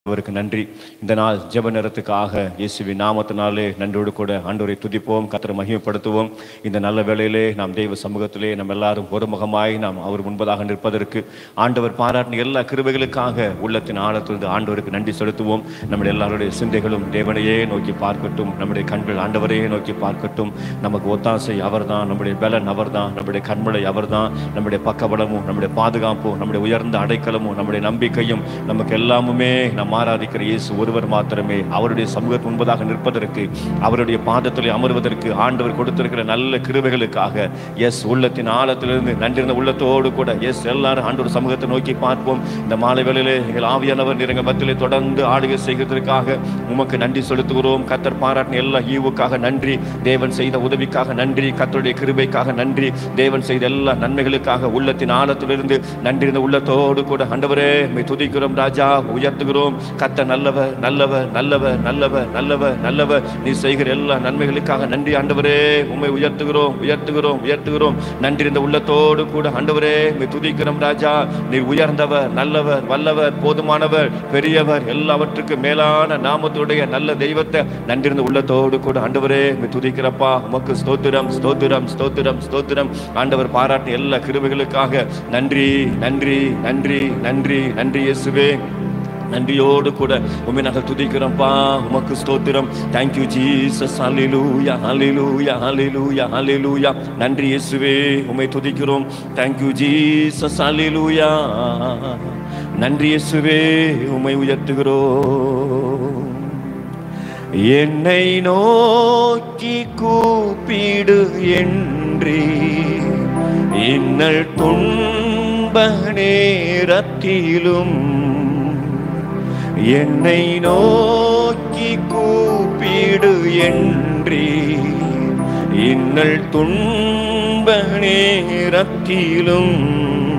அவருக்கு நன்றி இந்த நாள் ஜெப நேரத்துக்காக இயேசுவின் நாமத்தினாலே நன்றோடு கூட ஆண்டவரை துதிப்போம் கத்தரை மகிமைப்படுத்துவோம் இந்த நல்ல வேளையிலே நாம் தெய்வ சமூகத்திலே நாம் எல்லாரும் ஒருமுகமாய் நாம் அவர் முன்பதாக நிற்பதற்கு ஆண்டவர் பாராட்டின எல்லா கிருபைகளுக்காக உள்ளத்தின் ஆழத்திலிருந்து ஆண்டவருக்கு நன்றி செலுத்துவோம் நம்முடைய எல்லாருடைய சிந்தைகளும் தேவனையே நோக்கி பார்க்கட்டும் நம்முடைய கண்கள் ஆண்டவரையே நோக்கி பார்க்கட்டும் நமக்கு ஒத்தாசை அவர்தான் நம்முடைய பலன் அவர்தான் நம்முடைய கண்மலை அவர்தான் நம்முடைய பக்கபலமும் நம்முடைய பாதுகாப்பும் நம்முடைய உயர்ந்த அடைக்கலமும் நம்முடைய நம்பிக்கையும் நமக்கு எல்லாமுமே நாம் ஆராதிக்கிற இயேசு ஒருவர் மாத்திரமே அவருடைய சமூகத்து முன்பதாக நிற்பதற்கு அவருடைய பாதத்தில் அமர்வதற்கு ஆண்டவர் கொடுத்திருக்கிற நல்ல கிருபைகளுக்காக எஸ் உள்ளத்தின் ஆழத்திலிருந்து நன்றிருந்த உள்ளத்தோடு கூட எஸ் எல்லாரும் ஆண்டவர் சமூகத்தை நோக்கி பார்ப்போம் இந்த மாலை வேளையிலே எங்கள் ஆவியானவர் நிறங்க மத்தியிலே தொடர்ந்து ஆளுகை செய்கிறதற்காக உமக்கு நன்றி செலுத்துகிறோம் கத்தர் பாராட்டின எல்லா ஈவுக்காக நன்றி தேவன் செய்த உதவிக்காக நன்றி கத்தருடைய கிருபைக்காக நன்றி தேவன் செய்த எல்லா நன்மைகளுக்காக உள்ளத்தின் ஆழத்திலிருந்து நன்றிருந்த உள்ளத்தோடு கூட ஆண்டவரே உம்மை துதிக்கிறோம் ராஜா உயர்த்துகிறோம் கத்த நல்லவர் நல்லவர் நல்லவர் நல்லவர் நல்லவர் நல்லவர் நீ செய்கிற எல்லா நன்மைகளுக்காக நன்றி ஆண்டவரே உம்மை உயர்த்துகிறோம் உயர்த்துகிறோம் உயர்த்துகிறோம் நன்றி இருந்த உள்ளத்தோடு கூட ஆண்டவரே உம்மை துதிக்கிறோம் ராஜா நீர் உயர்ந்தவர் நல்லவர் வல்லவர் போதுமானவர் பெரியவர் எல்லாவற்றுக்கும் மேலான நாமத்துடைய நல்ல தெய்வத்தை நன்றி இருந்த உள்ளத்தோடு கூட ஆண்டவரே உம்மை துதிக்கிறப்பா உமக்கு ஸ்தோத்திரம் ஸ்தோத்திரம் ஸ்தோத்திரம் ஸ்தோத்திரம் ஆண்டவர் பாராட்டின எல்லா கிருபைகளுக்காக நன்றி நன்றி நன்றி நன்றி நன்றி இயேசுவே நன்றியோடு கூட உண்மை நாங்கள் துதிக்கிறோம்ப்பா உமக்கு ஸ்தோத்திரம் தேங்க்யூ ஜீசஸ் ஹalleluya ஹalleluya ஹalleluya ஹalleluya நன்றி இயேசுவே உம்மை துதிக்கிறோம் தேங்க்யூ ஜீசஸ் ஹalleluya நன்றி இயேசுவே உம்மை உயர்த்துகிறோம் என்னை நோக்கி கூப்பிடு என்று இன்னல் துன்ப நேரத்திலும் என்னை நோக்கி கூப்பிடு என்று இன்னல் துன்ப நேரத்திலும்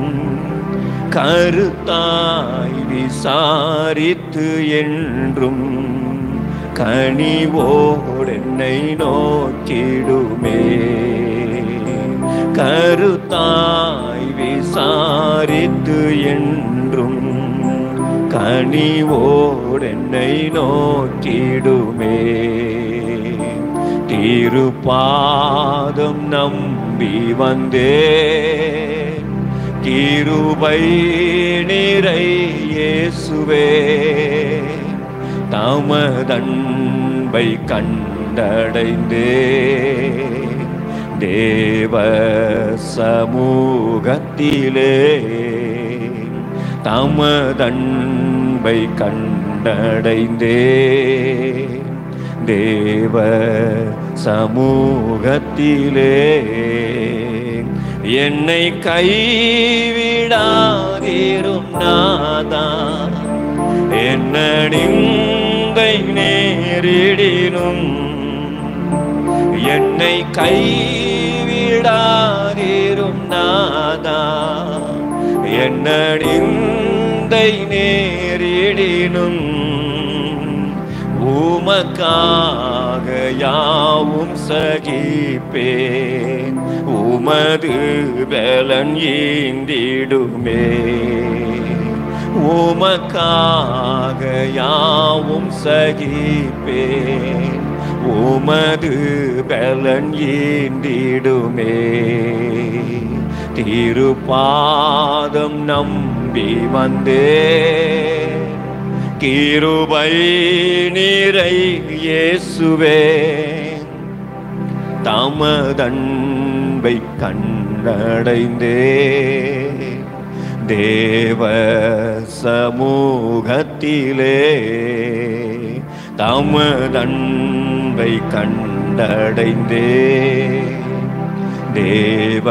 கருத்தாய் விசாரித்து என்றும் கனிவோடென்னை நோக்கிடுமே கருத்தாய் விசாரித்து என்றும் கனிவோடென்னை நோக்கிடுமே திருப்பாதம் நம்பி வந்தேன் கிருபை நிறை இயேசுவே தமதன்பை கண்டடைந்தே தேவ சமூகத்திலே தமதன்பை கண்டடைந்தே தேவ சமூகத்திலே என்னை கைவிடாதீரும் நாதா என்ன நிந்தை நேரிடினும் என்னை கைவிடாதீரும் நாதா என்ன நிந்தை நேரிடினும் உமக்காக யாவும் சகிப்பேன் உமது பலன் ஈந்திடுமே உமக்காக யாவும் சகிப்பேன் உமது பலன் ஈந்திடுமே திருப்பாதம் நம்பி வந்தேன் கிருபை நிறை இயேசுவே தமதன்பை கண்டடைந்தே தேவ சமூகத்திலே தமதன்பை கண்டடைந்தே தேவ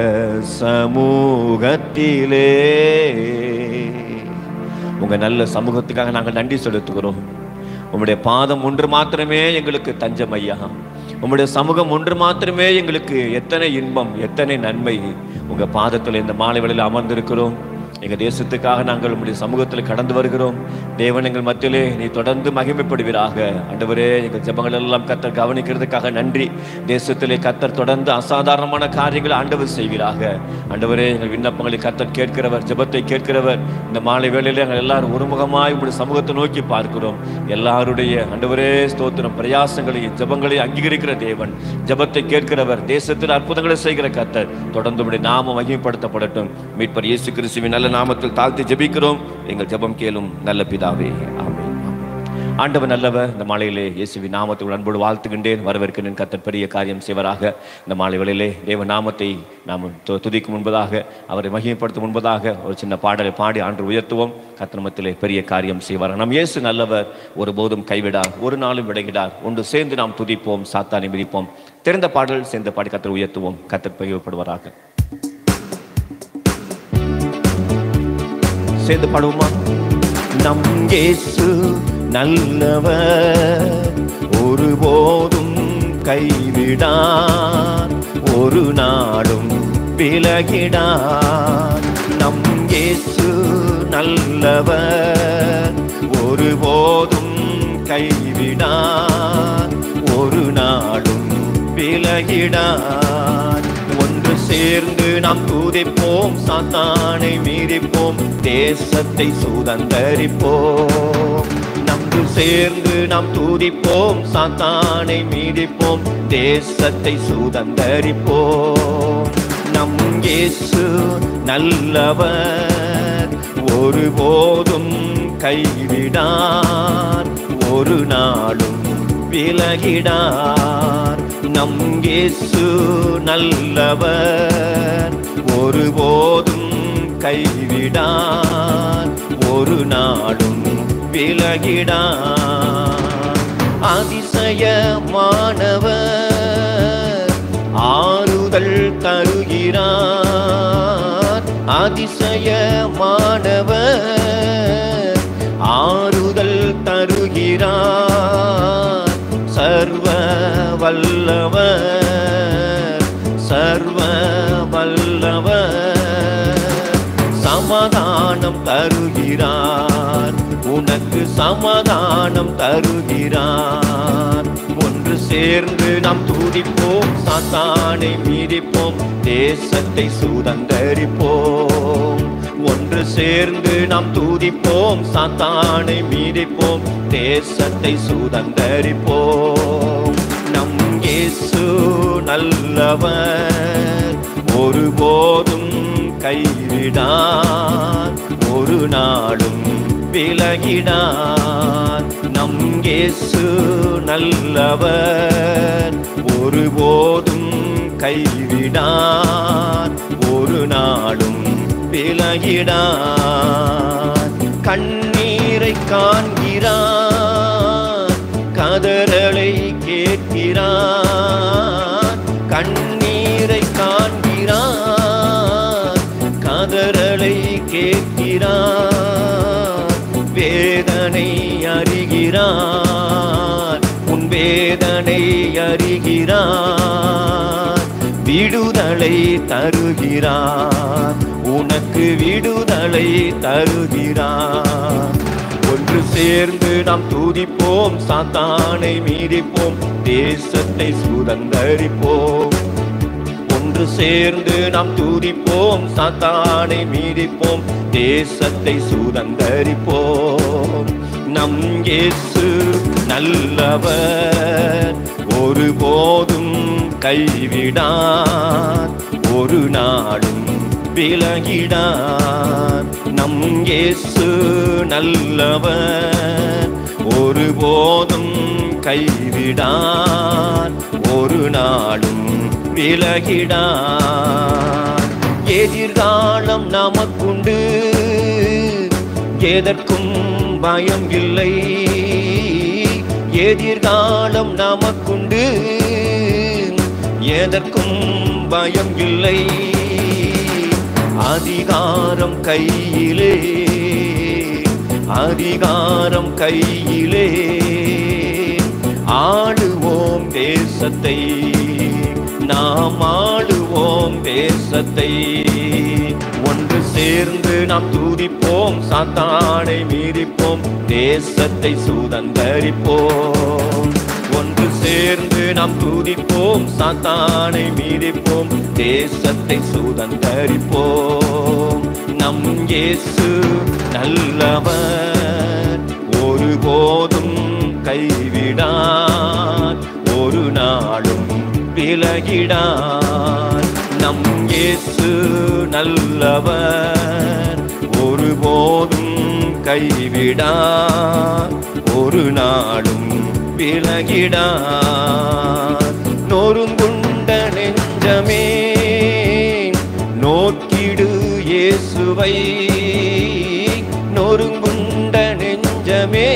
சமூகத்திலே உங்க நல்ல சமூகத்துக்காக நாங்கள் நன்றி செலுத்துகிறோம் உம்முடைய பாதம் ஒன்று மாத்திரமே எங்களுக்கு தஞ்சம் ஐயா உம்முடைய சமூகம் ஒன்று மாத்திரமே எங்களுக்கு எத்தனை இன்பம் எத்தனை நன்மை உங்க பாதத்தில் இந்த மாலை வேளையில் அமர்ந்திருக்கிறோம் எங்க தேசத்துக்காக நாங்கள் உங்களுடைய சமூகத்தில் கடந்து வருகிறோம் தேவன் எங்கள் மத்தியிலே நீ தொடர்ந்து மகிமைப்படுவீராக ஆண்டவரே எங்கள் ஜெபங்கள் எல்லாம் கத்தர் கவனிக்கிறதுக்காக நன்றி தேசத்திலே கத்தர் தொடர்ந்து அசாதாரணமான காரியங்களை ஆண்டவர் செய்வீராக ஆண்டவரே எங்கள் விண்ணப்பங்களை கத்தர் கேட்கிறவர் ஜெபத்தை கேட்கிறவர் இந்த மாலை வேளையிலே எங்கள் எல்லாரும் ஒருமுகமாய் உங்களுடைய சமூகத்தை நோக்கி பார்க்கிறோம் எல்லாருடைய ஆண்டவரே ஸ்தோத்திரம் பிரயாசங்களையும் ஜெபங்களையும் அங்கீகரிக்கிற தேவன் ஜெபத்தை கேட்கிறவர் தேசத்தில் அற்புதங்களை செய்கிற கத்தர் தொடர்ந்து உடைய நாமம் மகிமைப்படுத்தப்படட்டும் மீட்பர் இயேசு கிறிஸ்துவின் நல்ல நாமத்தில் தாழ்த்தி ஜெபிக்கிறோம் எங்கள் ஜெபம் கேளும் நல்ல பிதாவே ஆமென் ஆண்டவர் நல்லவர் இந்த மாலையிலே இயேசுவின் நாமத்தை அன்போடு வாழ்த்துகின்றேன் வரவேற்கின்றேன் கத்தர் பெரிய காரியம் செய்வராக இந்த மாலை வேளையிலே தேவ நாமத்தை நாம் து- துதிக்கும் முன்பதாக அவரை மகிமைப்படுத்தும் முன்பதாக ஒரு சின்ன பாடலை பாடி ஆண்டு உயர்த்துவோம் கத்திரமத்திலே பெரிய காரியம் செய்வார் நம் இயேசு நல்லவர் ஒருபோதும் கைவிடார் ஒரு நாளும் விடைகிடார் ஒன்று சேர்ந்து நாம் துதிப்போம் சாத்தானை மிதிப்போம் தெரிந்த பாடல் சேர்ந்த பாடி கத்தர் உயர்த்துவோம் கத்தர் மகிமைப்படுவாராக சேர்ந்து பாடுவோமா நம் இயேசு நல்லவர் ஒருபோதும் கைவிடார் ஒரு நாளும் விலகிடார் நம் இயேசு நல்லவர் ஒருபோதும் கைவிடார் ஒரு நாளும் விலகிடார் ஒன்று சேர்ந்து நாம் தூதிப்போம் சாத்தானை மீறிப்போம் தேசத்தை சுதந்தரிப்போம் நம்பு சேர்ந்து நாம் தூதிப்போம் சாத்தானை மீறிப்போம் தேசத்தை சுதந்தரிப்போம் நம் இயேசு நல்லவர் ஒருபோதும் கைவிடார் ஒரு நாளும் விலகிடார் நம் இயேசு நல்லவர் ஒருபோதும் கைவிடார் ஒரு நாளும் விலகிடார் அதிசயமானவர் ஆறுதல் தருகிறார் அதிசயமானவர் ஆறுதல் தருகிறார் சர்வ வல்லவர் சர்வ வல்லவர் சமாதானம் தருகிறார் உனக்கு சமாதானம் தருகிறார் ஒன்று சேர்ந்து நாம் துதிப்போம் சாத்தானை மீறிப்போம் தேசத்தை சுதந்தரிப்போம் ஒன்று சேர்ந்து நாம் துதிப்போம் சாத்தானை மீறிப்போம் தேசத்தை சுதந்தரிப்போம் நம் இயேசு நல்லவர் ஒருபோதும் கைவிடார் ஒரு நாளும் விலகிடார் நம் இயேசு நல்லவர் ஒருபோதும் கைவிடார் ஒரு நாளும் விலகிடார் கண்ணீரை காண்கிறார் கதறலை கேட்கிறார் கண்ணீரை காண்கிறார் கதறலை கேட்கிறார் வேதனை அறிகிறார் உன் வேதனை அறிகிறார் விடுதலை தருகிறார் உனக்கு விடுதலை தருகிறார் ஒன்று சேர்ந்து நாம் துதிப்போம் சாத்தானை மீறிப்போம் தேசத்தை சுதந்தரிப்போம் ஒன்று சேர்ந்து நாம் துதிப்போம் சாத்தானை மீறிப்போம் தேசத்தை சுதந்தரிப்போம் நம் இயேசு நல்லவர் ஒருபோதும் கைவிடார் ஒரு நாளும் விலகிடார் நம் இயேசு நல்லவர் ஒருபோதும் கைவிடார் ஒரு நாளும் விலகிடார் எதிர்காலம் நமக்குண்டு எதற்கும் பயம் இல்லை எதிர்காலம் நமக்குண்டு எதற்கும் பயம் இல்லை அதிகாரம் கையிலே அதிகாரம் கையிலே ஆளுவோம் தேசத்தை நாம் ஆளுவோம் தேசத்தை ஒன்று சேர்ந்து நாம் துதிப்போம் சாத்தானை மீறிப்போம் தேசத்தை சுதந்தரிப்போம் ஒன்று சேர்ந்து நாம் துதிப்போம் சாத்தானை மீறிப்போம் தேசத்தை சுதந்தரிப்போம் நம் இயேசு நல்லவர் ஒருபோதும் கைவிடார் ஒரு நாளும் விலகிடார் நம் இயேசு நல்லவர் ஒருபோதும் கைவிடார் ஒரு நாளும் விலகிடார் நொறுங்குண்ட நெஞ்சமே நோக்கிடு இயேசுவை நொறுங்குண்ட நெஞ்சமே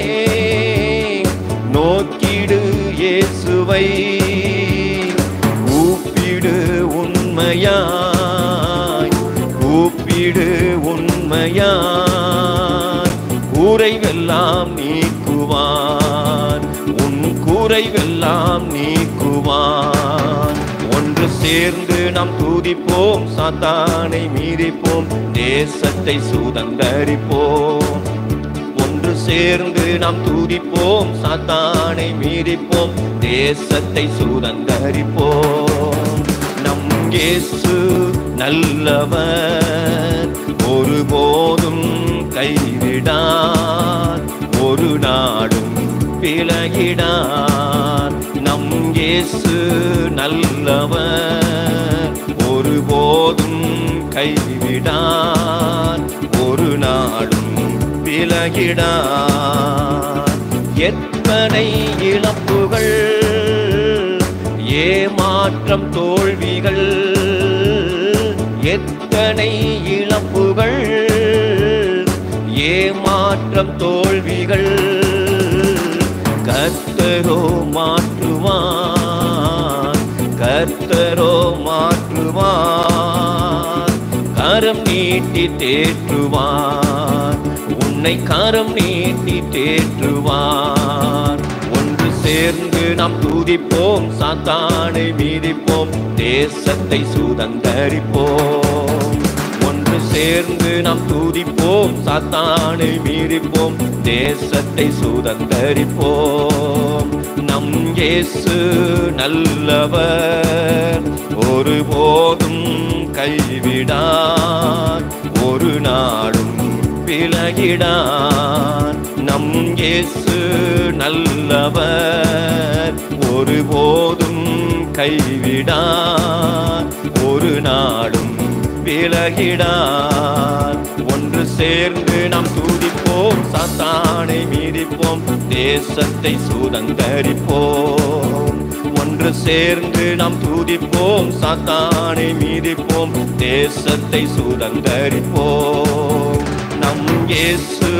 நோக்கிடு இயேசுவை கூப்பிடு உண்மையாய் கூப்பிடு உண்மையாய் கூரைவெல்லாம் நீக்குவான் உன் கூரைவெல்லாம் நீக்குவான் ஒன்று சேர்ந்து நாம் தூதிப்போம் சாத்தானை மீறிப்போம் தேசத்தை சுதந்தரிப்போம் ஒன்று சேர்ந்து நாம் தூதிப்போம் சாத்தானை மீறிப்போம் தேசத்தை சுதந்தரிப்போம் நம் இயேசு நல்லவர் ஒருபோதும் கைவிடார் ஒரு நாடும் விலகிடார் நம் இயேசு நல்லவர் ஒருபோதும் கைவிடார் ஒரு நாடும் விலகிடார் எத்தனை இழப்புகள் ஏமாற்றம் தோல்விகள் எத்தனை இழப்புகள் ஏமாற்றம் தோல்விகள் கர்த்தரோ மாற்றுவான் கர்த்தரோ மாற்றுவான் கரம் நீட்டி தேற்றுவான் உன்னை கரம் நீட்டி தேற்றுவான் ஒன்று சேர்ந்து நாம் தூதிப்போம் சாத்தானை மீதிப்போம் தேசத்தை சுதந்தரிப்போம் ஒன்று சேர்ந்து நாம் தூதிப்போம் சாத்தானை மீறிப்போம் தேசத்தை சுதந்தரிப்போம் நம் இயேசு நல்லவர் ஒருபோதும் கைவிடார் ஒரு நாடும் விலகிடார் நம் இயேசு நல்லவர் ஒருபோதும் கைவிடார் ஒரு நாடும் விலகிடார் ஒன்று சேர்ந்து நாம் தூதிப்போம் சாத்தானை மீறிப்போம் தேசத்தை சுதந்தரிப்போம் ஒன்று சேர்ந்து நாம் தூதிப்போம் சாத்தானை மீறிப்போம் தேசத்தை சுதந்தரிப்போம் நம் இயேசு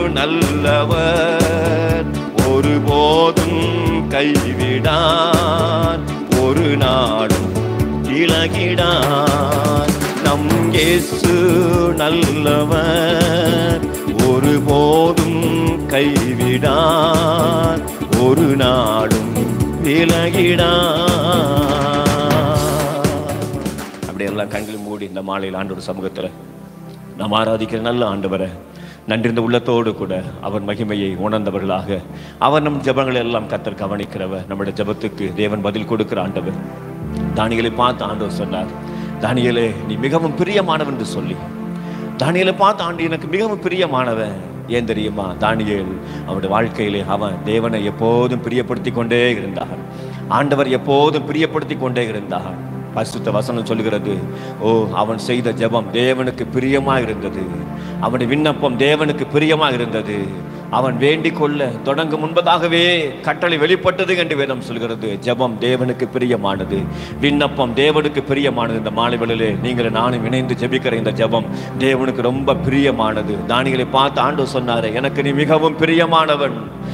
நல்லவர் ஒருபோதும் கைவிடார் ஒரு நாடும் இலகிடார் நம் இயேசு நல்லவர் ஒருபோதும் கைவிடார் ஒரு நாடும் விலகிடார் அப்படியே எல்லாம் கண்கள் மூடி இந்த மாலையில் ஆண்டோட சமூகத்தில் நாம் ஆராதிக்கிற நல்ல ஆண்டவரை நன்றிந்த உள்ளத்தோடு கூட அவர் மகிமையை உணர்ந்தவர்களாக அவர் நம் ஜெபங்களை எல்லாம் கத்தர் கவனிக்கிறவர் நம்முடைய ஜெபத்துக்கு தேவன் பதில் கொடுக்கிற ஆண்டவர் தானியலை பார்த்து ஆண்டவர் சொன்னார் தானியலே நீ மிகவும் பிரியமானவன் என்று சொல்லி தானியலை பார்த்து ஆண்டு எனக்கு மிகவும் பிரியமானவன் ஏன் தெரியுமா தானியேல் அவனுடைய வாழ்க்கையிலே அவன் தேவனை எப்போதும் பிரியப்படுத்தி கொண்டே இருந்தார் ஆண்டவர் எப்போதும் பிரியப்படுத்தி கொண்டே இருந்தார் பரிசுத்த வசனம் சொல்லுகிறது ஓ அவன் செய்த ஜெபம் தேவனுக்கு பிரியமா இருந்தது அவனுடைய விண்ணப்பம் தேவனுக்கு பிரியமா இருந்தது அவன் வேண்டிக் கொள்ள தொடங்கும் முன்பதாகவே கட்டளை வெளிப்பட்டது என்று வேதம் சொல்கிறது ஜெபம் தேவனுக்கு பிரியமானது விண்ணப்பம் தேவனுக்கு பிரியமானது இந்த மாலை வேளையிலே நீங்கள் நானும் இணைந்து ஜெபிக்கிற இந்த ஜெபம் தேவனுக்கு ரொம்ப பிரியமானது தானிகளை பார்த்து ஆண்டு சொன்னாரு எனக்கு நீ மிகவும் பிரியமானவன்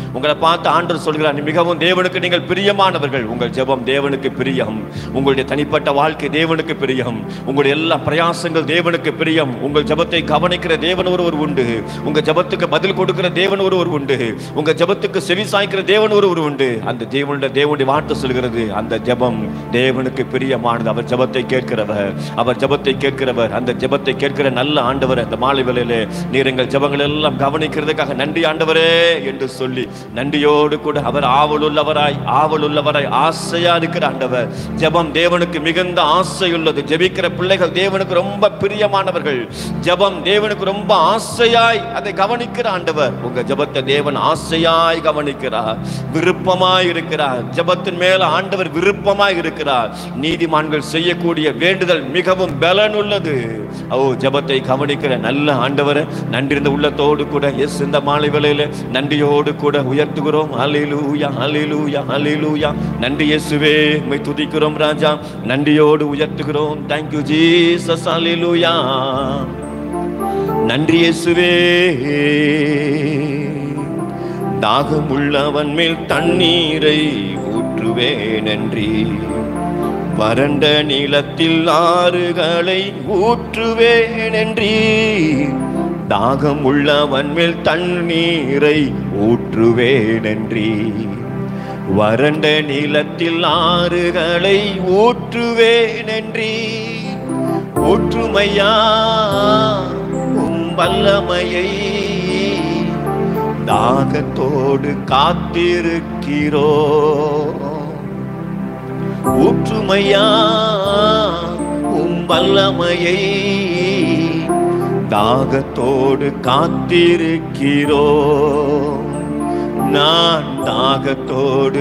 உங்களை பார்த்து ஆண்டவர் சொல்கிறார் "நீ மிகவும் தேவனுக்கு நீங்கள் பிரியமானவர்கள் உங்கள் ஜெபம் தேவனுக்கு பிரியம் உங்களுடைய தனிப்பட்ட வாழ்க்கை தேவனுக்கு பிரியம் உங்களுடைய எல்லா பிரயாசங்கள் தேவனுக்கு பிரியம் உங்கள் ஜெபத்தை கவனிக்கிற தேவன் ஒருவர் உண்டு உங்க ஜெபத்துக்கு பதில் கொடுக்கிற தேவன் ஒருவர் உண்டு உங்க ஜெபத்துக்கு செவி சாய்க்கிற தேவன் ஒருவர் உண்டு அந்த தேவனுடைய தேவனுடைய வார்த்தை சொல்கிறது அந்த ஜெபம் தேவனுக்கு பிரியமானது அவர் ஜெபத்தை கேட்கிறவர் அவர் ஜெபத்தை கேட்கிறவர் அந்த ஜெபத்தை கேட்கிற நல்ல ஆண்டவர் அந்த மாலை வேளையிலே நீர் எங்கள் ஜெபங்கள் எல்லாம் கவனிக்கிறதுக்காக நன்றி ஆண்டவரே என்று சொல்லி நன்றியோடு கூட அவர் ஆவல் உள்ளவராய் ஆவல் உள்ளவராய் ஆசையா இருக்கிற ஆண்டவர் ஜெபம் தேவனுக்கு மிகுந்த ஆசை உள்ளது ஜெபிக்கிற பிள்ளைகள் தேவனுக்கு ரொம்ப பிரியமானவர்கள் ஜெபம் தேவனுக்கு ரொம்ப ஆசையாய் அதை கவனிக்கிற ஆண்டவர் உங்க ஜெபத்தை தேவன் ஆசையாய் கவனிக்கிறார் விருப்பமாய் இருக்கிறார் ஜெபத்தின் மேல ஆண்டவர் விருப்பமாய் இருக்கிறார் நீதிமான்கள் செய்யக்கூடிய வேண்டுதல் மிகவும் பலனுள்ளது ஓ ஜெபத்தை கவனிக்கிற நல்ல ஆண்டவரை நன்றி இருந்த உள்ளத்தோடு கூட எஸ் இந்த மாலை வேளையில நன்றியோடு கூட உயர்த்துகிறோம் ஹalleluya ஹalleluya ஹalleluya நன்றி இயேசுவே உம்மை துதிக்கிறோம் ராஜா நன்றியோடு உயர்த்துகிறோம் thank you ஜீசஸ் ஹalleluya நன்றி இயேசுவே தாகம் உள்ளவன் மேல் தண்ணீரை ஊற்றுவே நன்றி வறண்ட நிலத்தில் ஆறுகளை ஊற்றுவேன் என்றீ தாகம் உள்ளவன் மேல் தண்ணீரை ஊற்றுவேன் என்றீ வறண்ட நிலத்தில் ஆறுகளை ஊற்றுவேன் என்றீ ஊற்றுமையா உம் வல்லமையை தாகத்தோடு காத்திருக்கிறோ ஊற்றுமையா உம் வல்லமையை தாகத்தோடு காத்திருக்கிறோ நான் தாகத்தோடு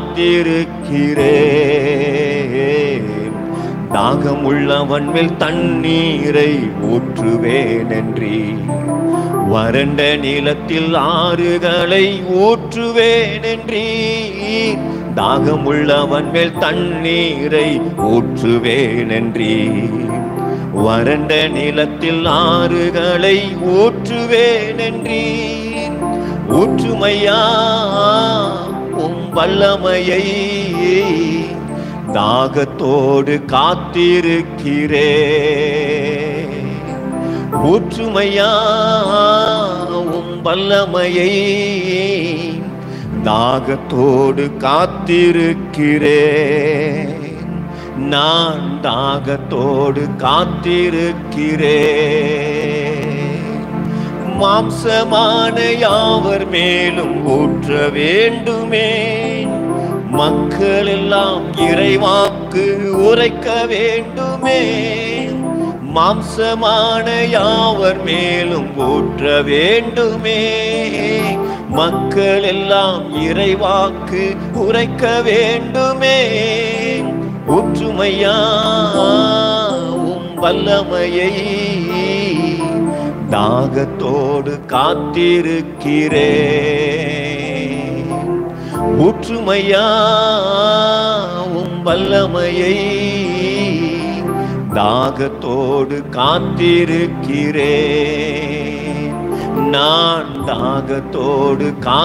காத்திருக்கிறேன் தாகம் உள்ளவன் மேல் தண்ணீரை ஊற்றுவேன் என்றீ வறண்ட நிலத்தில் ஆறுகளை ஊற்றுவேன் என்றீ தாகம் உள்ளவன் மேல் தண்ணீரை ஊற்றுவேன் என்றீ வறண்ட நிலத்தில் ஆறுகளை ஊற்றுவேன் என்றீ ஊற்றுமையா உம் வல்லமையை தாகத்தோடு காத்திருக்கிறே ஊற்றுமையா உம் வல்லமையை தாகத்தோடு காத்திருக்கிறேன் நான் தாகத்தோடு காத்திருக்கிறேன் மாம்சமான யாவர் மேலும் ஊற்ற வேண்டுமே மக்கள் எல்லாம் இறைவாக்கு உரைக்க வேண்டுமே மாம்சமான யாவர் மேலும் ஊற்ற வேண்டுமே மக்கள் எல்லாம் இறைவாக்கு உரைக்க வேண்டுமே ஊற்றுமையா உம் வல்லமையை தாகத்தோடு காத்திருக்கிறேன் ஊற்றுமையா உம் வல்லமையை தாகத்தோடு காத்திருக்கிறேன் நான் தாகத்தோடு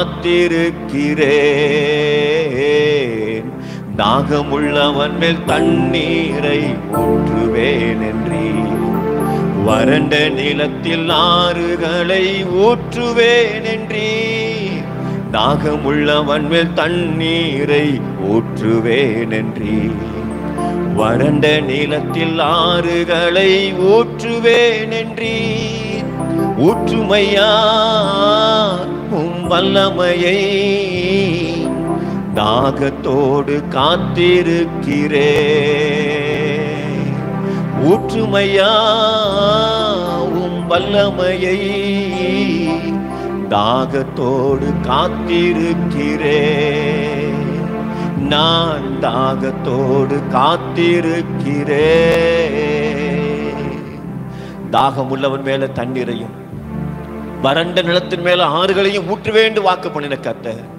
காத்திருக்கிறேன் தாகமுள்ளவன் மேல் தண்ணீரை ஊற்றுவேன் என்றீ வறண்ட நிலத்தில் ஆறுகளை ஊற்றுவேன் என்றீ தாகமுள்ளவன் மேல் தண்ணீரை ஊற்றுவேன் என்றீ வறண்ட நிலத்தில் ஆறுகளை ஊற்றுவேன் என்றீ ஊற்றுமையா உம் வல்லமையை தாகத்தோடு காத்திருக்கிறே ஊற்றுமையா உம் வல்லமையை தாகத்தோடு காத்திருக்கிறே நான் தாகத்தோடு காத்திருக்கிறேன் தாகம் உள்ளவன் மேல தண்ணீரையும் வறண்ட நிலத்தின் மேல ஆறுகளையும் ஊற்ற வேண்டும் வாக்கு பண்ணின கத்த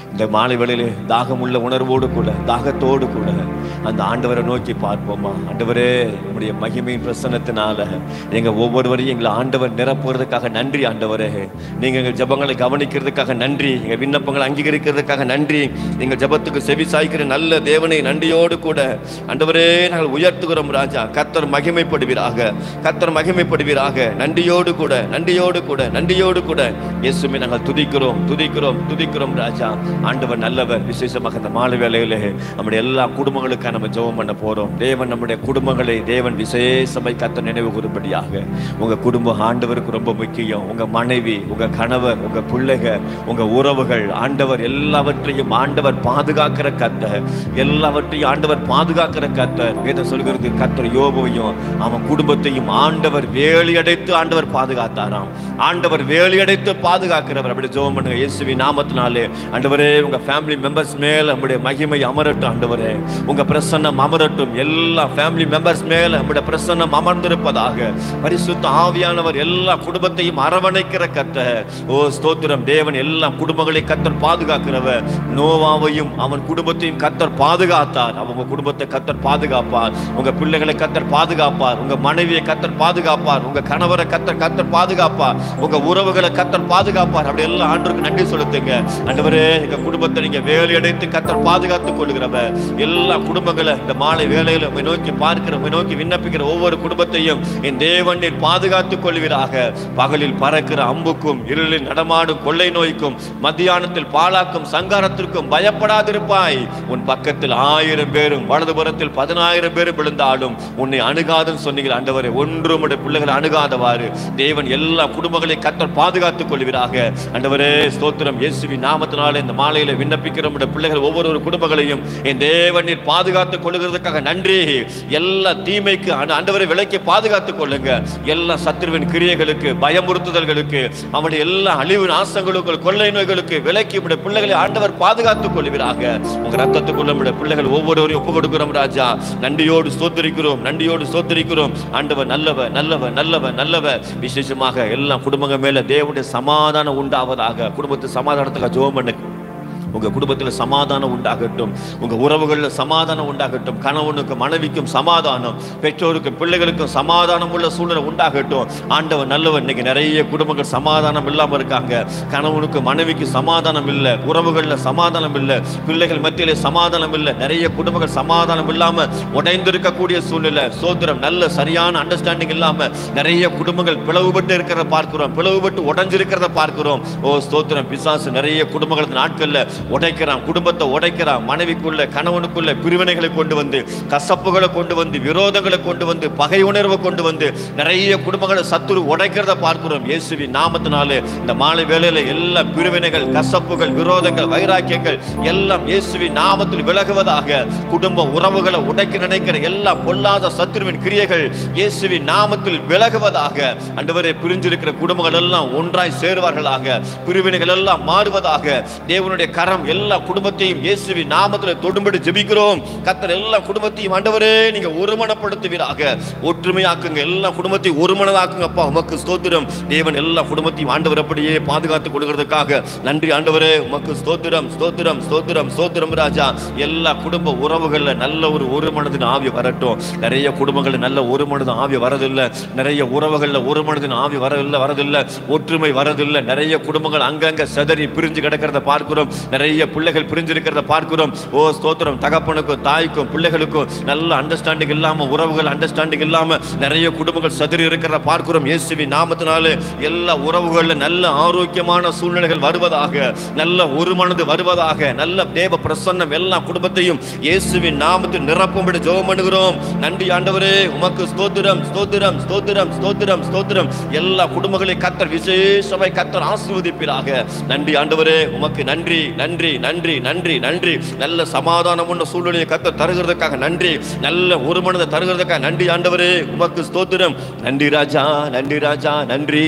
இந்த மாலை வேளையிலே தாகமுள்ள உணர்வோடு கூட தாகத்தோடு கூட அந்த ஆண்டவரை நோக்கி பார்ப்போமா ஆண்டவரே உங்களுடைய மகிமையின் பிரசன்னத்தினால எங்க ஒவ்வொருவரையும் எங்களை ஆண்டவர் நிரப்புறதுக்காக நன்றி ஆண்டவரே நீங்க எங்கள் ஜெபங்களை கவனிக்கிறதுக்காக நன்றி எங்க விண்ணப்பங்களை அங்கீகரிக்கிறதுக்காக நன்றி எங்கள் ஜெபத்துக்கு செவி சாய்க்கிற நல்ல தேவனை நன்றியோடு கூட ஆண்டவரே நாங்கள் உயர்த்துகிறோம் ராஜா கத்தர் மகிமைப்படுவீராக கத்தர் மகிமைப்படுவீராக நன்றியோடு கூட நன்றியோடு கூட நன்றியோடு கூட இயேசுமே நாங்கள் துதிக்கிறோம் துதிக்கிறோம் துதிக்கிறோம் ராஜா ஆண்டவர் நல்லவர் விசேஷமாக இந்த மாலை வேளையிலே நம்முடைய எல்லா குடும்பங்களுக்காக நம்ம ஜெபம் பண்ண போறோம் தேவன் நம்முடைய குடும்பங்களை தேவன் விசேஷமாய் கத்த நினைவு கூறும்படியாக உங்க குடும்பம் ஆண்டவருக்கு ரொம்ப முக்கியம் உங்க மனைவி உங்க கணவர் உங்க பிள்ளைக உங்க உறவுகள் ஆண்டவர் எல்லாவற்றையும் ஆண்டவர் பாதுகாக்கிற கத்த எல்லாவற்றையும் ஆண்டவர் பாதுகாக்கிற கத்தர் வேதம் சொல்கிறது கத்தர் யோபுவையும் அவன் குடும்பத்தையும் ஆண்டவர் வேலியடைத்து ஆண்டவர் பாதுகாத்தாராம் ஆண்டவர் வேலியடைத்து பாதுகாக்கிறவர் அப்படி ஜெபம் பண்ணுங்க இயேசுவி நாமத்தினாலே ஆண்டவரே உங்க ஃபேமிலி மெம்பர்ஸ் மேல நம்முடைய மகிமை அமரட்டும் ஆண்டவரே உங்க பிரசன்னம் அமரட்டும் எல்லா ஃபேமிலி மெம்பர்ஸ் மேல நம்முடைய பிரசன்னம் அமர்ந்திருப்பதாக பரிசுத்த ஆவியானவர் எல்லா குடும்பத்தையும் அரவணைக்கிற கத்த ஓ ஸ்தோத்திரம் தேவன் எல்லா குடும்பங்களை கத்தர் பாதுகாக்கிறவர் நோவாவையும் அவன் குடும்பத்தையும் கத்தர் பாதுகாத்தார் அவங்க குடும்பத்தை கத்தர் பாதுகாப்பார் உங்க பிள்ளைகளை கத்தர் பாதுகாப்பார் உங்க மனைவியை கத்தர் பாதுகாப்பார் உங்க கணவரை கத்தர் கத்தர் பாதுகாப்பார் உங்க உறவுகளை கத்தர் பாதுகாப்பார் அப்படி எல்லாம் ஆண்டவருக்கு நன்றி செலுத்துங்க ஆண்டவரே எங்க குடும்பத்தை நீங்க வேலையடைத்து கத்தர் பாதுகாத்துக் கொள்கிறவர் எல்லா குடும்பங்களை இந்த மாலை வேலையில உம்மை நோக்கி பார்க்கிற உம்மை நோக்கி விண்ணப்பிக்கிற ஒவ்வொரு குடும்பத்தையும் என் தேவனில் பாதுகாத்துக் கொள்வீராக பகலில் பறக்கிற அம்புக்கும் இருளில் நடமாடும் கொள்ளை நோய்க்கும் மத்தியானத்தில் பாழாக்கும் சங்காரத்திற்கும் பயப்படாதிருப்பாய் உன் பக்கத்தில் ஆயிரம் பேரும் வலதுபுறத்தில் பதினாயிரம் பேரும் விழுந்தாலும் உன்னை அணுகாதுன்னு சொன்னீங்க ஆண்டவரே ஒன்றும் உடைய பிள்ளைகளை அணுகாதவாறு தேவன் எல்லா குடும்பங்களை கத்தர் பாதுகாத்துக் கொள்வீராக ஆண்டவரே ஸ்தோத்திரம் இயேசுவி நாமத்தினால இந்த மாலையில விண்ணப்பிக்கிற உடைய பிள்ளைகள் ஒவ்வொரு குடும்பங்களையும் என் தேவனில் பாதுகாத்துக் கொள்கிறதுக்காக நன்றி எல்லா தீமைக்கு ஆண்ட- ஆண்டவரை விலைக்கு பாதுகாத்துக் கொள்ளுங்க எல்லா சத்துருவின் கிரியைகளுக்கு பயமுறுத்துதல்களுக்கு அவனுடைய எல்லா அழிவு நாசங்களுக்கு கொள்ளை நோய்களுக்கு விலைக்கு உடைய பிள்ளைகளை ஆண்டவர் பாதுகாத்துக் கொள்வீராக உங்க ரத்தத்துக்குள்ள உடைய பிள்ளைகள் ஒவ்வொருவரையும் ஒப்பு கொடுக்கிறோம் ராஜா நன்றியோடு ஸ்தோத்திரிக்கிறோம் நன்றியோடு ஸ்தோத்திரிக்கிறோம் ஆண்டவர் நல்லவர் நல்லவர் நல்லவர் நல்லவர் விசேஷமாக எல்லா குடும்பங்கள் மேல தேவனுடைய சமாதானம் உண்டாவதாக குடும்பத்து சமாதானத்துக்கு ஜோம் பண்ணு உங்க குடும்பத்தில் சமாதானம் உண்டாகட்டும் உங்க உறவுகளில் சமாதானம் உண்டாகட்டும் கணவனுக்கும் மனைவிக்கும் சமாதானம் பெற்றோருக்கும் பிள்ளைகளுக்கும் சமாதானம் உள்ள சூழ்நிலை உண்டாகட்டும் ஆண்டவர் நல்லவர் இன்னைக்கு நிறைய குடும்பங்கள் சமாதானம் இல்லாம இருக்காங்க கணவனுக்கு மனைவிக்கு சமாதானம் இல்லை உறவுகளில் சமாதானம் இல்லை பிள்ளைகள் மத்தியிலே சமாதானம் இல்லை நிறைய குடும்பங்கள் சமாதானம் இல்லாம உடைந்திருக்கக்கூடிய சூழ்நிலை சோதரம் நல்ல சரியான அண்டர்ஸ்டாண்டிங் இல்லாம நிறைய குடும்பங்கள் பிளவுபட்டு இருக்கிறத பார்க்கிறோம் பிளவுபட்டு உடைஞ்சிருக்கிறத பார்க்கிறோம் ஓ ஸ்தோத்திரம் பிசாசு நிறைய குடும்பங்கள் இந்த நாட்கள்ல உடைக்கிறான் குடும்பத்தை உடைக்கிறான் மனைவிக்குள்ள கணவனுக்குள்ள பிரிவினைகளை கொண்டு வந்து கசப்புகளை கொண்டு வந்து விரோதங்களை கொண்டு வந்து பகை உணர்வை கொண்டு வந்து நிறைய குடும்பங்களை சத்துரு உடைக்கிறத பார்க்கிறோம் இயேசுவி நாமத்தினாலே இந்த மாலை வேளையில எல்லா பிரிவினைகள் கசப்புகள் விரோதங்கள் வைராக்கியங்கள் எல்லாம் இயேசுவி நாமத்தில் விலகுவதாக குடும்ப உறவுகளை உடைக்க நினைக்கிற எல்லா பொல்லாத சத்துருவின் கிரியைகள் இயேசுவி நாமத்தில் விலகுவதாக அண்டவரே பிரிஞ்சிருக்கிற குடும்பங்கள் எல்லாம் ஒன்றாய் சேருவார்களாக பிரிவினைகள் எல்லாம் மாறுவதாக தேவனுடைய கரம் எல்லா குடும்பத்தையும் இயேசுவி நாமத்தில் தொடும்படி ஜெபிக்கிறோம் கத்தர் எல்லா குடும்பத்தையும் ஆண்டவரே நீங்க ஒருமனப்படுத்துவீராக ஒற்றுமையாக்குங்க எல்லா குடும்பத்தையும் ஒருமனதாக்குங்கப்பா உமக்கு ஸ்தோத்திரம் தேவன் எல்லா குடும்பத்தையும் ஆண்டவர் அப்படியே பாதுகாத்து கொடுக்கிறதுக்காக நன்றி ஆண்டவரே உமக்கு ஸ்தோத்திரம் ஸ்தோத்திரம் ஸ்தோத்திரம் ஸ்தோத்திரம் ராஜா எல்லா குடும்ப உறவுகள்ல நல்ல ஒரு ஒரு மனதின் ஆவி வரட்டும் நிறைய குடும்பங்கள்ல நல்ல ஒரு மனதின் ஆவி வரதில்லை நிறைய உறவுகள்ல ஒரு மனதின் ஆவி வரதில்லை வரதில்லை ஒற்றுமை வரதில்லை நிறைய குடும்பங்கள் அங்கங்க செதறி பிரிஞ்சு கிடக்கிறத பார்க்கிறோம் நிறைய பிள்ளைகள் பிரிஞ்சு இருக்கிறத பார்க்கிறோம் ஓ ஸ்தோத்திரம் தகப்பனுக்கும் தாய்க்கும் பிள்ளைகளுக்கும் நல்ல அண்டர்ஸ்டாண்டிங் இல்லாம உறவுகள் அண்டர்ஸ்டாண்டிங் இல்லாம நிறைய குடும்பங்கள் சதுரி இருக்கிறத பார்க்கிறோம் இயேசுவி நாமத்தினாலே எல்லா உறவுகள்ல நல்ல ஆரோக்கியமான சூழ்நிலைகள் வருவதாக நல்ல ஒரு மனது வருவதாக நல்ல தேவ பிரசன்னம் எல்லா குடும்பத்தையும் இயேசுவின் நாமத்தில் நிரப்பும்படி ஜெபம் பண்ணுகிறோம் நன்றி ஆண்டவரே உமக்கு ஸ்தோத்திரம் ஸ்தோத்திரம் ஸ்தோத்திரம் ஸ்தோத்திரம் ஸ்தோத்திரம் எல்லா குடும்பங்களை கத்தர் விசேஷமாய் கத்தர் ஆசீர்வதிப்பீராக நன்றி ஆண்டவரே உமக்கு நன்றி நன்றி நன்றி நன்றி நன்றி நல்ல சமாதானம் உள்ள சூழ்நிலையை கத்த தருகிறதுக்காக நன்றி நல்ல ஒரு மனதை தருகிறதுக்காக நன்றி ஆண்டவரே உமக்கு ஸ்தோத்திரம் நன்றி ராஜா நன்றி ராஜா நன்றி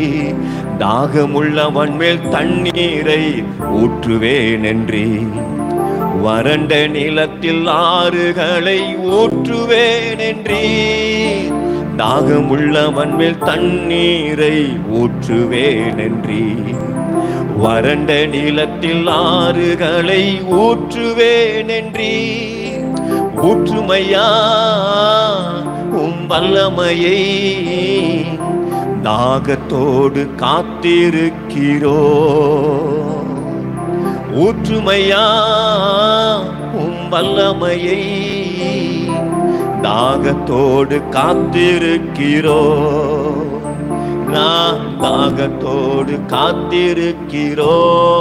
தாகமுள்ளவன் மேல் தண்ணீரை ஊற்றுவேன் நன்றி வறண்ட நிலத்தில் ஆறுகளை ஊற்றுவேன் என்றீ தாகமுள்ளவன் மேல் தண்ணீரை ஊற்றுவேன் என்றீ வறண்ட நிலத்தில் ஆறுகளை ஊற்றுவேன் என்றீ ஊற்றுமையா உம் வல்லமையை தாகத்தோடு காத்திருக்கிறோ ஊற்றுமையா உம் வல்லமையை தாகத்தோடு காத்திருக்கிறோ நான் தாகத்தோடு காத்திருக்கிறோ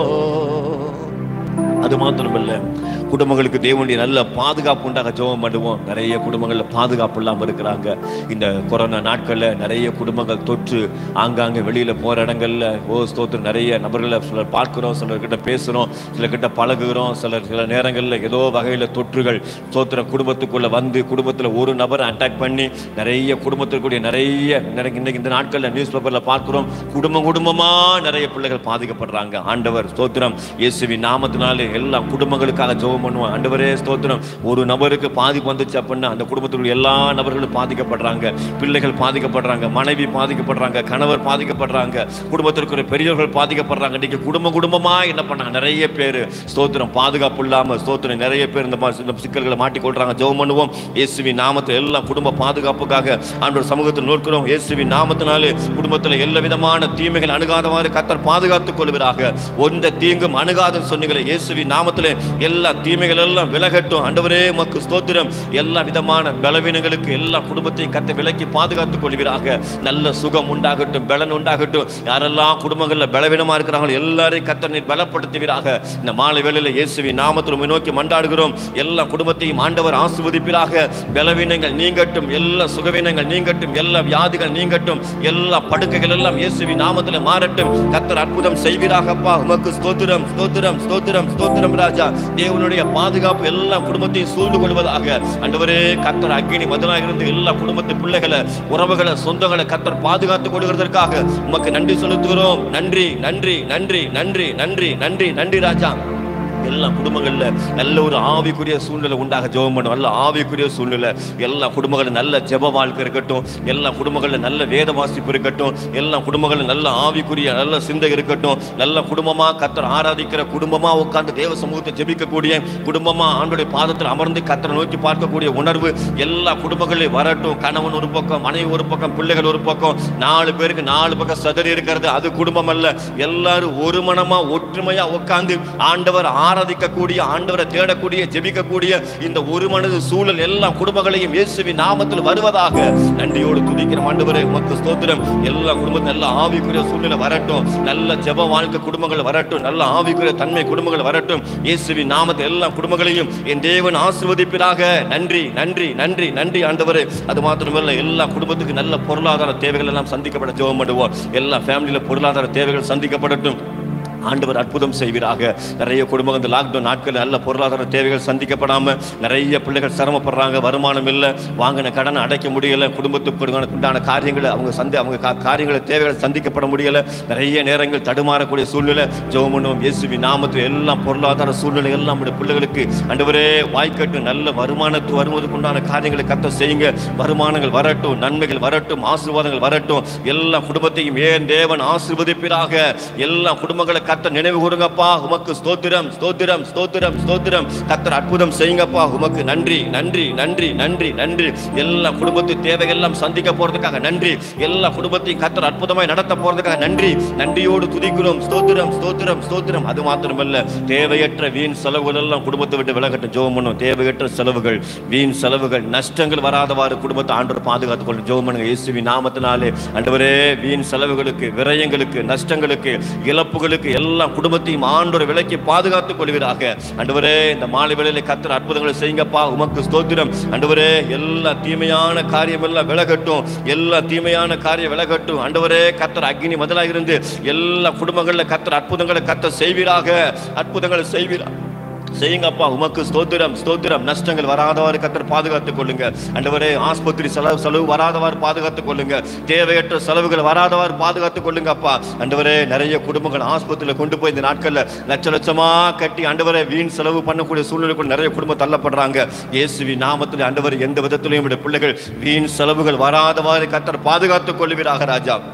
அது மாத்திரமல்ல குடும்பங்களுக்கு தேவனுடைய நல்ல பாதுகாப்பு உண்டாக ஜெபம் பண்ணுவோம் நிறைய குடும்பங்கள்ல பாதுகாப்பு இல்லாம இருக்கிறாங்க இந்த கொரோனா நாட்கள்ல நிறைய குடும்பங்கள் தொற்று ஆங்காங்க வெளியில போற இடங்கள்ல ஓ ஸ்தோத்திரம் நிறைய நபர்களை சிலர் பார்க்கிறோம் சிலர்கிட்ட பேசுறோம் சிலர்கிட்ட பழகுகிறோம் சிலர் சில நேரங்கள்ல ஏதோ வகையில தொற்றுகள் ஸ்தோத்திரம் குடும்பத்துக்குள்ள வந்து குடும்பத்துல ஒரு நபரை அட்டாக் பண்ணி நிறைய குடும்பத்திற்குரிய நிறைய நிறைய இன்னைக்கு இந்த நாட்கள்ல நியூஸ் பேப்பர்ல பார்க்கிறோம் குடும்பம் குடும்பமா நிறைய பிள்ளைகள் பாதிக்கப்படுறாங்க ஆண்டவர் ஸ்தோத்திரம் இயேசுவின் நாமத்தினாலே எல்லா குடும்பங்களுக்காக ஜெபம் பண்ணுவோம் ஆண்டவரே ஸ்தோத்திரம் ஒரு நபருக்கு பாதிப்பு வந்துச்சு அப்படின்னா அந்த குடும்பத்தில் எல்லா நபர்களும் பாதிக்கப்படுறாங்க பிள்ளைகள் பாதிக்கப்படுறாங்க மனைவி பாதிக்கப்படுறாங்க கணவர் பாதிக்கப்படுறாங்க குடும்பத்திற்கு பெரியவர்கள் பாதிக்கப்படுறாங்க இன்னைக்கு குடும்பம் குடும்பமா என்ன பண்ணாங்க நிறைய பேர் ஸ்தோத்திரம் பாதுகாப்பு இல்லாம ஸ்தோத்திரம் நிறைய பேர் இந்த மாதிரி இந்த சிக்கல்களை மாட்டிக்கொள்றாங்க ஜெபம் பண்ணுவோம் இயேசுவின் நாமத்தில் எல்லாம் குடும்ப பாதுகாப்புக்காக ஆண்டவர் சமூகத்தில் நோக்கிறோம் இயேசுவின் நாமத்தினாலே குடும்பத்தில் எல்லா விதமான தீமைகள் அணுகாதவாறு கத்தர் பாதுகாத்துக் கொள்வீராக ஒந்த தீங்கும் அணுகாத சொன்னீங்களே இயேசுவின் நாமத்திலே எல்லா தீமைகள் எல்லாம் விலகட்டும் ஆண்டவரே உமக்கு ஸ்தோத்திரம் எல்லா விதமான பலவீனங்களுக்கு எல்லா குடும்பத்தையும் கத்த விலக்கி பாதுகாத்துக் கொள்வீராக நல்ல சுகம் உண்டாகட்டும் பலன் உண்டாகட்டும் யாரெல்லாம் குடும்பங்கள்ல பலவீனமா இருக்கிறாங்களோ எல்லாரையும் கத்த நீர் பலப்படுத்துவீராக இந்த மாலை வேளையில இயேசுவின் நாமத்தில் உம்மை நோக்கி மண்டாடுகிறோம் எல்லா குடும்பத்தையும் ஆண்டவர் ஆசிர்வதிப்பீராக பலவீனங்கள் நீங்கட்டும் எல்லா சுகவீனங்கள் நீங்கட்டும் எல்லா வியாதிகள் நீங்கட்டும் எல்லா படுக்கைகள் எல்லாம் இயேசுவின் நாமத்தில் மாறட்டும் கத்தர் அற்புதம் செய்வீராகப்பா உமக்கு ஸ்தோத்திரம் ஸ்தோத்திரம் ஸ்தோத்திரம் ஸ்தோத்திரம் ராஜா தேவனுடைய பாதுகாப்பு எல்லா குடும்பத்தையும் சூழ்ந்து கொள்வதாக ஆண்டவரே கத்தர் அக்கினி மதுராக இருந்து எல்லா குடும்பத்து பிள்ளைகளை உறவுகளை சொந்தங்களை கத்தர் பாதுகாத்துக் கொள்கிறதற்காக உமக்கு நன்றி செலுத்துகிறோம் நன்றி நன்றி நன்றி நன்றி நன்றி நன்றி நன்றி ராஜா எல்லா குடும்பங்கள்ல நல்ல ஒரு ஆவிக்குரிய சூழ்நிலை உண்டாக ஜெபம் பண்ணும் நல்ல ஆவிக்குரிய சூழ்நிலை எல்லா குடும்பங்களும் நல்ல ஜெப வாழ்க்கை இருக்கட்டும் எல்லா குடும்பங்கள்ல நல்ல வேத வாசிப்பு இருக்கட்டும் எல்லா குடும்பங்களும் நல்ல ஆவிக்குரிய நல்ல சிந்தை இருக்கட்டும் நல்ல குடும்பமா கத்தர் ஆராதிக்கிற குடும்பமா உட்கார்ந்து தேவ சமூகத்தை ஜெபிக்கக்கூடிய குடும்பமா ஆண்டுடைய பாதத்தில் அமர்ந்து கத்தரை நோக்கி பார்க்கக்கூடிய உணர்வு எல்லா குடும்பங்களையும் வரட்டும் கணவன் ஒரு பக்கம் மனைவி ஒரு பக்கம் பிள்ளைகள் ஒரு பக்கம் நாலு பேருக்கு நாலு பக்கம் சதறி இருக்கிறது அது குடும்பம் அல்ல எல்லாரும் ஒரு மனமா ஒற்றுமையா உட்கார்ந்து ஆண்டவர் ஆராதிக்கக்கூடிய ஆண்டவரை தேடக்கூடிய ஜெபிக்கக்கூடிய இந்த ஒரு மனது சூழல் எல்லா குடும்பங்களையும் இயேசுவின் நாமத்தில் வருவதாக நன்றியோடு துதிக்கிற ஆண்டவரே உமக்கு ஸ்தோத்திரம் எல்லா குடும்பம் நல்ல ஆவிக்குரிய சூழ்நிலை வரட்டும் நல்ல ஜெப வாழ்க்கை குடும்பங்கள் வரட்டும் நல்ல ஆவிக்குரிய தன்மை குடும்பங்கள் வரட்டும் இயேசுவின் நாமத்தில் எல்லா குடும்பங்களையும் என் தேவன் ஆசீர்வதிப்பதாக நன்றி நன்றி நன்றி நன்றி ஆண்டவரே அது மாத்திரமல்ல எல்லா குடும்பத்துக்கு நல்ல பொருளாதார தேவைகள் எல்லாம் சந்திக்கப்பட ஜெபம் பண்ணுவோம் எல்லா ஃபேமிலியில பொருளாதார தேவைகள் சந்திக்கப்படட்டும் ஆண்டவர் அற்புதம் செய்வீராக நிறைய குடும்பங்கள் இந்த லாக்டவுன் நாட்கள் நல்ல பொருளாதார தேவைகள் சந்திக்கப்படாம நிறைய பிள்ளைகள் சிரமப்படுறாங்க வருமானம் இல்லை வாங்கின கடனை அடைக்க முடியல குடும்பத்துக்கு உண்டான காரியங்களை அவங்க சந்தி அவங்க கா- காரியங்களை தேவைகள் சந்திக்கப்பட முடியல நிறைய நேரங்கள் தடுமாறக்கூடிய சூழ்நிலை ஜெபம் பண்ணுவோம் இயேசுவி நாமத்தில் எல்லாம் பொருளாதார சூழ்நிலை எல்லாம் நம்முடைய பிள்ளைகளுக்கு ஆண்டவரே வாய்க்கட்டு நல்ல வருமானத்து வருவதற்கு உண்டான காரியங்களை கத்த செய்யுங்க வருமானங்கள் வரட்டும் நன்மைகள் வரட்டும் ஆசீர்வாதங்கள் வரட்டும் எல்லா குடும்பத்தையும் ஏன் தேவன் ஆசீர்வதிப்பீராக எல்லா குடும்பங்களை கத்த நினைவு கூறுங்கப்பா உமக்கு ஸ்தோத்திரம் ஸ்தோத்திரம் ஸ்தோத்திரம் ஸ்தோத்திரம் கத்தர் அற்புதம் செய்யுங்கப்பா உமக்கு நன்றி நன்றி நன்றி நன்றி நன்றி எல்லா குடும்பத்து தேவைகள் எல்லாம் சந்திக்க போறதுக்காக நன்றி எல்லா குடும்பத்தையும் கத்தர் அற்புதமாய் நடத்த போறதுக்காக நன்றி நன்றியோடு துதிக்கிறோம் ஸ்தோத்திரம் ஸ்தோத்திரம் ஸ்தோத்திரம் அது மாத்திரமல்ல தேவையற்ற வீண் செலவுகள் எல்லாம் குடும்பத்தை விட்டு விலகட்டும் ஜெபம் பண்ணும் தேவையற்ற செலவுகள் வீண் செலவுகள் நஷ்டங்கள் வராதவாறு குடும்பத்தை ஆண்டவர் பாதுகாத்துக் கொள்ளும் ஜெபம் பண்ணுங்க இயேசுவின் நாமத்தினாலே ஆண்டவரே வீண் செலவுகளுக்கு விரயங்களுக்கு நஷ்டங்களுக்கு இழப்புகளுக்கு எல்லா குடும்பத்தையும் ஆண்டவர் விலக்கி பாதுகாத்துக் கொள்வீராக ஆண்டவரே இந்த மாலை வேளையில கத்தர் அற்புதங்களை செய்யுங்கப்பா உமக்கு ஸ்தோத்திரம் ஆண்டவரே எல்லா தீமையான காரியம் எல்லாம் விலகட்டும் எல்லா தீமையான காரியம் விலகட்டும் ஆண்டவரே கத்தர் அக்னி முதலாக இருந்து எல்லா குடும்பங்கள்ல கத்தர் அற்புதங்களை கத்தர் செய்வீராக அற்புதங்களை செய்வீராக செய்யுங்கப்பா உமக்கு ஸ்தோத்திரம் ஸ்தோத்திரம் நஷ்டங்கள் வராதவாறு கத்தர் பாதுகாத்துக் கொள்ளுங்க ஆண்டவரே ஆஸ்பத்திரி செலவு செலவு வராதவாறு பாதுகாத்துக் கொள்ளுங்க தேவையற்ற செலவுகள் வராதவாறு பாதுகாத்துக் கொள்ளுங்கப்பா ஆண்டவரே நிறைய குடும்பங்கள் ஆஸ்பத்திரியில கொண்டு போய் இந்த நாட்கள்ல லட்ச லட்சமா கட்டி ஆண்டவரே வீண் செலவு பண்ணக்கூடிய சூழ்நிலைக்குள் நிறைய குடும்பம் தள்ளப்படுறாங்க இயேசுவி நாமத்தில் ஆண்டவர் எந்த விதத்திலையும் உடைய பிள்ளைகள் வீண் செலவுகள் வராதவாறு கத்தர் பாதுகாத்துக் கொள்வீராக ராஜா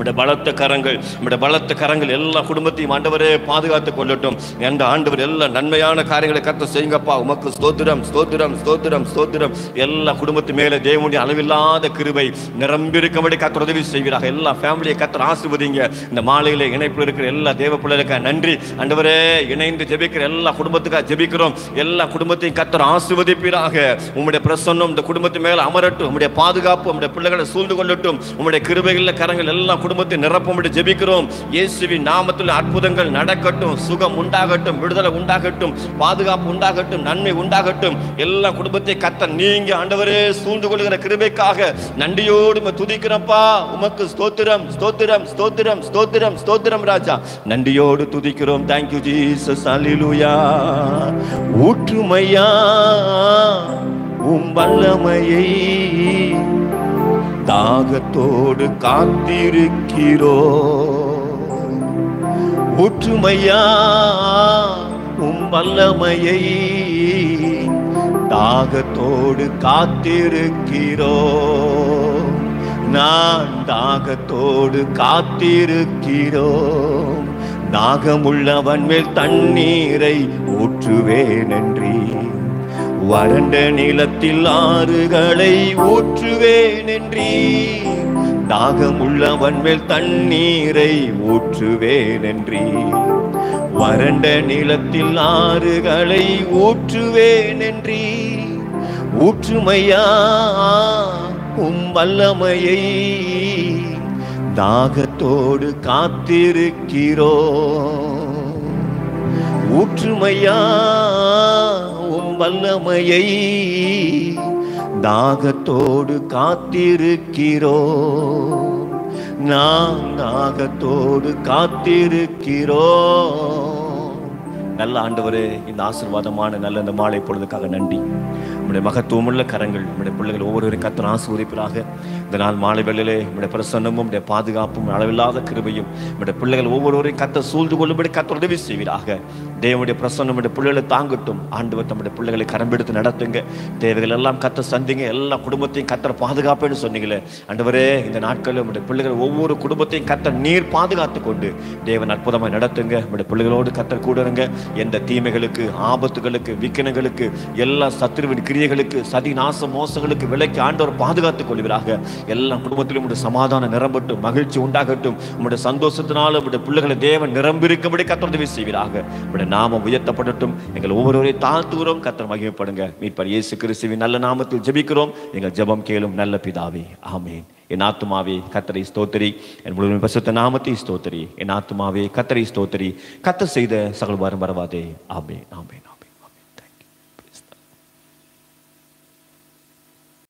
நம்முடைய பலத்த கரங்கள் நம்முடைய பலத்த கரங்கள் எல்லா குடும்பத்தையும் ஆண்டவரே பாதுகாத்து கொள்ளட்டும் என்ற ஆண்டவர் எல்லா நன்மையான காரியங்களை கத்த செய்யுங்கப்பா உமக்கு ஸ்தோத்திரம் ஸ்தோத்திரம் ஸ்தோத்திரம் ஸ்தோத்திரம் எல்லா குடும்பத்து மேல தேவனுடைய அளவில்லாத கிருபை நிரம்பியிருக்கபடி கத்தர் உதவி செய்வீராக எல்லா ஃபேமிலியை கத்தர் ஆசிர்வதிங்க இந்த மாலையில இணைப்பில் இருக்கிற எல்லா தேவ பிள்ளைகளுக்கு நன்றி ஆண்டவரே இணைந்து ஜெபிக்கிற எல்லா குடும்பத்துக்காக ஜெபிக்கிறோம் எல்லா குடும்பத்தையும் கத்தர் ஆசிர்வதிப்பீராக உம்முடைய பிரசன்னம் இந்த குடும்பத்து மேல அமரட்டும் உம்முடைய பாதுகாப்பு உம்முடைய பிள்ளைகளை சூழ்ந்து கொள்ளட்டும் உம்முடைய கிருபைகளில் கரங்கள் எல்லா குடும்பத்தை நிரப்பும்படி ஜெபிக்கிறோம் இயேசுவின் நாமத்தில் அற்புதங்கள் நடக்கட்டும் சுகம் உண்டாகட்டும் விடுதலை உண்டாகட்டும் பாதுகாப்பு உண்டாகட்டும் நன்மை உண்டாகட்டும் எல்லா குடும்பத்தை கத்த நீங்க ஆண்டவரே சூழ்ந்து கொள்கிற கிருபைக்காக நன்றியோடு உம்மை துதிக்கிறப்பா உமக்கு ஸ்தோத்திரம் ஸ்தோத்திரம் ஸ்தோத்திரம் ஸ்தோத்திரம் ஸ்தோத்திரம் ராஜா நன்றியோடு துதிக்கிறோம் தேங்க்யூ ஜீசஸ் அல்லேலூயா ஊற்றுமையா உம் வல்லமையை தாகத்தோடு காத்திருக்கிறோ ஒற்றுமையா உம் வல்லமையை தாகத்தோடு காத்திருக்கிறோ நான் தாகத்தோடு காத்திருக்கிறோம் தாகமுள்ளவன் மேல் தண்ணீரை ஊற்றுவேன் நன்றி வறண்ட நிலத்தில் ஆறுகளை ஊற்றுவேன் என்றீ தாகமுள்ளவன் மேல் தண்ணீரை ஊற்றுவேன் என்றீ வறண்ட நிலத்தில் ஆறுகளை ஊற்றுவேன் என்றீ ஊற்றுமையா உம் வல்லமையை தாகத்தோடு காத்திருக்கிறோ ஊற்றுமையா உம் வல்லமையை தாகத்தோடு காத்திருக்கிறோ நான் தாகத்தோடு காத்திருக்கிறோ நல்ல ஆண்டவரே இந்த ஆசீர்வாதமான நல்ல இந்த மாலை பொழுதுக்காக நன்றி உம்முடைய மகத்துவமுள்ள கரங்கள் உம்முடைய பிள்ளைகள் ஒவ்வொருவரும் கத்தர் ஆசீர்வதிப்பதாக இந்த நாள் மாலை வேளையிலே உம்முடைய பிரசன்னமும் உம்முடைய பாதுகாப்பும் அளவில்லாத கிருபையும் உம்முடைய பிள்ளைகள் ஒவ்வொருவரையும் கத்த சூழ்ந்து கொள்ளும்படி கத்தர் உதவி செய்வீராக தேவனுடைய பிரசன்னம் உம்முடைய பிள்ளைகளை தாங்கட்டும் ஆண்டவர் தம்முடைய பிள்ளைகளை கரம்பெடுத்து நடத்துங்க தேவைகள் எல்லாம் கத்த சந்திங்க எல்லா குடும்பத்தையும் கத்தர் பாதுகாப்புன்னு சொன்னீங்களே ஆண்டவரே இந்த நாட்களில் உம்முடைய பிள்ளைகள் ஒவ்வொரு குடும்பத்தையும் கத்தர் நீர் பாதுகாத்து கொண்டு தேவன் அற்புதமாக நடத்துங்க உம்முடைய பிள்ளைகளோடு கத்தர் கூட இருங்க எந்த தீமைகளுக்கு ஆபத்துகளுக்கு விக்கினங்களுக்கு எல்லா சத்துருவின் கிரியைகளுக்கு சதி நாச மோசங்களுக்கு விலைக்கு ஆண்டவர் பாதுகாத்துக் கொள்வீராக எல்லா குடும்பத்திலும் உடைய சமாதானம் நிரம்பட்டும் மகிழ்ச்சி உண்டாகட்டும் உங்களுடைய சந்தோஷத்தினால உடைய பிள்ளைகளை தேவன் நிரம்பிருக்கும்படி கத்தர் உதவி செய்வீராக உடைய நாமம் உயர்த்தப்படட்டும் எங்கள் ஒவ்வொருவரையும் தாழ்த்துகிறோம் கத்தர் மகிமைப்படுங்க மீட்பர் இயேசு கிறிஸ்துவின் நல்ல நாமத்தில் ஜெபிக்கிறோம் எங்கள் ஜெபம் கேளும் நல்ல பிதாவே ஆமேன் என் ஆத்துமாவே கத்தரை ஸ்தோத்திரி என் முழுவதும் பசுத்த நாமத்தை ஸ்தோத்திரி என் ஆத்துமாவே கத்தரை ஸ்தோத்திரி கத்தர் செய்த சகல வரம் வரவாதே ஆமே ஆமே ஆமே